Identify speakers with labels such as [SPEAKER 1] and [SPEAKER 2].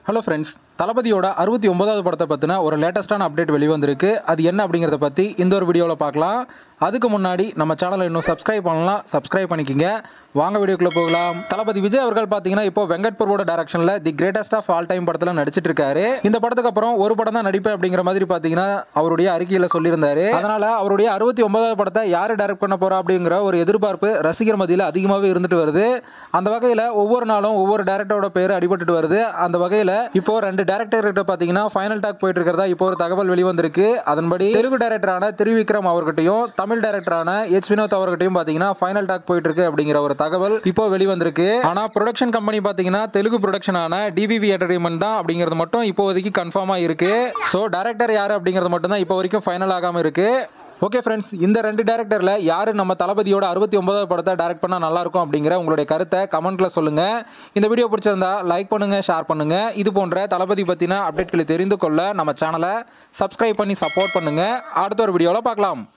[SPEAKER 1] hello friends தளபதியோட அறுபத்தி ஒன்பதாவது படத்தை பற்றின ஒரு லேட்டஸ்ட்டான அப்டேட் வெளிவந்திருக்கு அது என்ன அப்படிங்கிறத பற்றி இந்த ஒரு வீடியோவில் பார்க்கலாம் அதுக்கு முன்னாடி நம்ம சேனலை இன்னும் சப்ஸ்கிரைப் பண்ணலாம் சப்ஸ்கிரைப் பண்ணிக்கிங்க வாங்க வீடியோக்குள்ளே போகலாம் தளபதி விஜய் அவர்கள் பார்த்தீங்கன்னா இப்போ வெங்கட் பிரபுவோட டேரக்ஷனில் the greatest of all time படத்தில் நடிச்சிட்டு இருக்காரு இந்த படத்துக்கு அப்புறம் ஒரு படம் தான் நடிப்பேன் அப்படிங்கிற மாதிரி பார்த்தீங்கன்னா அவருடைய அறிக்கையில் சொல்லியிருந்தாரு அதனால அவருடைய அறுபத்தி ஒன்பதாவது படத்தை யார் டைரக்ட் பண்ண போறா அப்படிங்கிற ஒரு எதிர்பார்ப்பு ரசிகர் மத்தியில் அதிகமாகவே இருந்துட்டு வருது அந்த வகையில் ஒவ்வொரு நாளும் ஒவ்வொரு டேரக்டரோட பேர் அடிபட்டுட்டு வருது அந்த வகையில் இப்போ ரெண்டு டேரக்டர் கிட்ட பார்த்தீங்கன்னா ஃபைனல் டாக் போயிட்டு இருக்கிறதா இப்போ ஒரு தகவல் வெளிவந்திருக்கு அதன்படி தெலுங்கு டேரக்டரான திருவிக்ரம் அவர்கிட்டையும் தமிழ் டேரக்டரான எச் வினோத் அவர்கிட்டையும் பார்த்தீங்கன்னா ஃபைனல் டாக் போயிட்டு இருக்கு அப்படிங்கிற ஒரு தகவல் இப்போ வெளிவந்திருக்கு ஆனால் ப்ரொடக்ஷன் கம்பெனி பார்த்தீங்கன்னா தெலுங்கு ப்ரொடக்ஷனான டிபிவி என்டர்டைன்மெண்ட் தான் அப்படிங்கிறது மட்டும் இப்போதைக்கு கன்ஃபார்மாக இருக்கு ஸோ டேரக்டர் யார் அப்படிங்கிறது மட்டும் தான் இப்போ வரைக்கும் ஃபைனல் ஆகாமல் இருக்கு ஓகே ஃப்ரெண்ட்ஸ் இந்த ரெண்டு டேரக்டரில் யார் நம்ம தளபதியோட அறுபத்தி ஒன்பதாவது படத்தை டைரக்ட் பண்ணால் நல்லாயிருக்கும் அப்படிங்கிற உங்களுடைய கருத்தை கமெண்ட்டில் சொல்லுங்கள் இந்த வீடியோ பிடிச்சிருந்தா லைக் பண்ணுங்கள் ஷேர் பண்ணுங்கள் இது போன்ற தளபதி பற்றின அப்டேட்களை தெரிந்து கொள்ள நம்ம சேனலை சப்ஸ்கிரைப் பண்ணி சப்போர்ட் பண்ணுங்கள் அடுத்த ஒரு வீடியோவில் பார்க்கலாம்